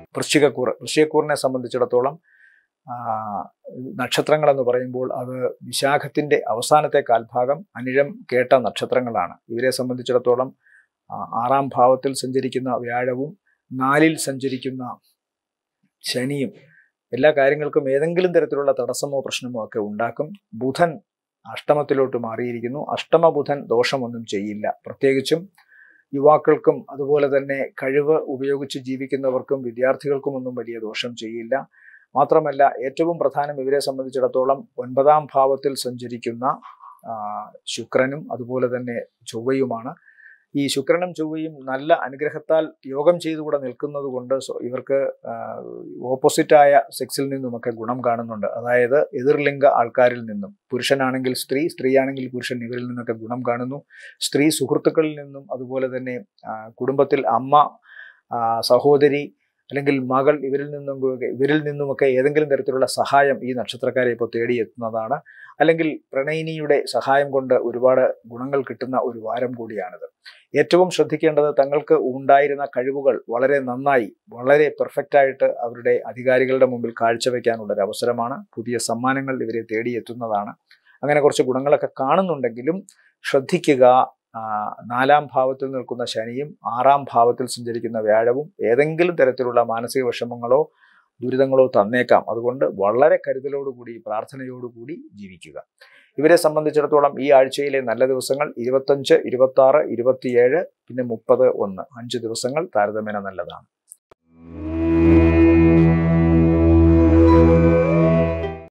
വൃശ്ചികക്കൂറ് വൃശ്ചികക്കൂറിനെ സംബന്ധിച്ചിടത്തോളം ആ, നക്ഷത്രങ്ങളെന്ന് പറയുമ്പോൾ അത് വിശാഖത്തിന്റെ അവസാനത്തെ കാൽഭാഗം അനിഴം കേട്ട നക്ഷത്രങ്ങളാണ് ഇവരെ സംബന്ധിച്ചിടത്തോളം ആ, ആറാം ഭാവത്തിൽ സഞ്ചരിക്കുന്ന വ്യാഴവും നാലിൽ സഞ്ചരിക്കുന്ന ശനിയും എല്ലാ കാര്യങ്ങൾക്കും ഏതെങ്കിലും തരത്തിലുള്ള തടസ്സമോ പ്രശ്നമോ ഒക്കെ ഉണ്ടാക്കും ബുധൻ അഷ്ടമത്തിലോട്ട് മാറിയിരിക്കുന്നു അഷ്ടമ ബുധൻ ദോഷമൊന്നും ചെയ്യില്ല പ്രത്യേകിച്ചും യുവാക്കൾക്കും അതുപോലെ തന്നെ കഴിവ് ഉപയോഗിച്ച് ജീവിക്കുന്നവർക്കും വിദ്യാർത്ഥികൾക്കും ഒന്നും വലിയ ദോഷം ചെയ്യില്ല മാത്രമല്ല ഏറ്റവും പ്രധാനം ഇവരെ സംബന്ധിച്ചിടത്തോളം ഒൻപതാം ഭാവത്തിൽ സഞ്ചരിക്കുന്ന ആ, ശുക്രനും അതുപോലെ തന്നെ ചൊവ്വയുമാണ് ഈ ശുക്രനും ചൊവ്വയും നല്ല അനുഗ്രഹത്താൽ യോഗം ചെയ്തുകൂടെ നിൽക്കുന്നത് കൊണ്ട് സ്വ- ഇവർക്ക് ഓപ്പോസിറ്റായ സെക്സിൽ നിന്നുമൊക്കെ ഗുണം കാണുന്നുണ്ട് അതായത് എതിർലിംഗ ആൾക്കാരിൽ നിന്നും പുരുഷനാണെങ്കിൽ സ്ത്രീ സ്ത്രീയാണെങ്കിൽ പുരുഷൻ ഇവരിൽ നിന്നൊക്കെ ഗുണം കാണുന്നു സ്ത്രീ സുഹൃത്തുക്കളിൽ നിന്നും അതുപോലെ തന്നെ ആ, കുടുംബത്തിൽ അമ്മ ആ, സഹോദരി അല്ലെങ്കിൽ മകൾ ഇവരിൽ നിന്നും ഇവരിൽ നിന്നുമൊക്കെ ഏതെങ്കിലും തരത്തിലുള്ള സഹായം ഈ നക്ഷത്രക്കാരെ ഇപ്പോൾ തേടിയെത്തുന്നതാണ് അല്ലെങ്കിൽ പ്രണയിനിയുടെ സഹായം കൊണ്ട് ഒരുപാട് ഗുണങ്ങൾ കിട്ടുന്ന ഒരു വാരം കൂടിയാണിത് ഏറ്റവും ശ്രദ്ധിക്കേണ്ടത് തങ്ങൾക്ക് ഉണ്ടായിരുന്ന കഴിവുകൾ വളരെ നന്നായി വളരെ പെർഫെക്റ്റ് ആയിട്ട് അവരുടെ അധികാരികളുടെ മുമ്പിൽ കാഴ്ചവെക്കാനുള്ള ഒരു അവസരമാണ് പുതിയ സമ്മാനങ്ങൾ ഇവരെ തേടിയെത്തുന്നതാണ് അങ്ങനെ കുറച്ച് ഗുണങ്ങളൊക്കെ കാണുന്നുണ്ടെങ്കിലും ശ്രദ്ധിക്കുക ആ, നാലാം ഭാവത്തിൽ നിൽക്കുന്ന ശനിയും ആറാം ഭാവത്തിൽ സഞ്ചരിക്കുന്ന വ്യാഴവും ഏതെങ്കിലും തരത്തിലുള്ള മാനസിക വിഷമങ്ങളോ ദുരിതങ്ങളോ തന്നേക്കാം അതുകൊണ്ട് വളരെ കരുതലോടുകൂടി പ്രാർത്ഥനയോടുകൂടി ജീവിക്കുക ഇവരെ സംബന്ധിച്ചിടത്തോളം ഈ ആഴ്ചയിലെ നല്ല ദിവസങ്ങൾ ഇരുപത്തഞ്ച് ഇരുപത്തി ആറ് ഇരുപത്തിയേഴ് പിന്നെ മുപ്പത് ഒന്ന് അഞ്ച് ദിവസങ്ങൾ താരതമ്യേന നല്ലതാണ്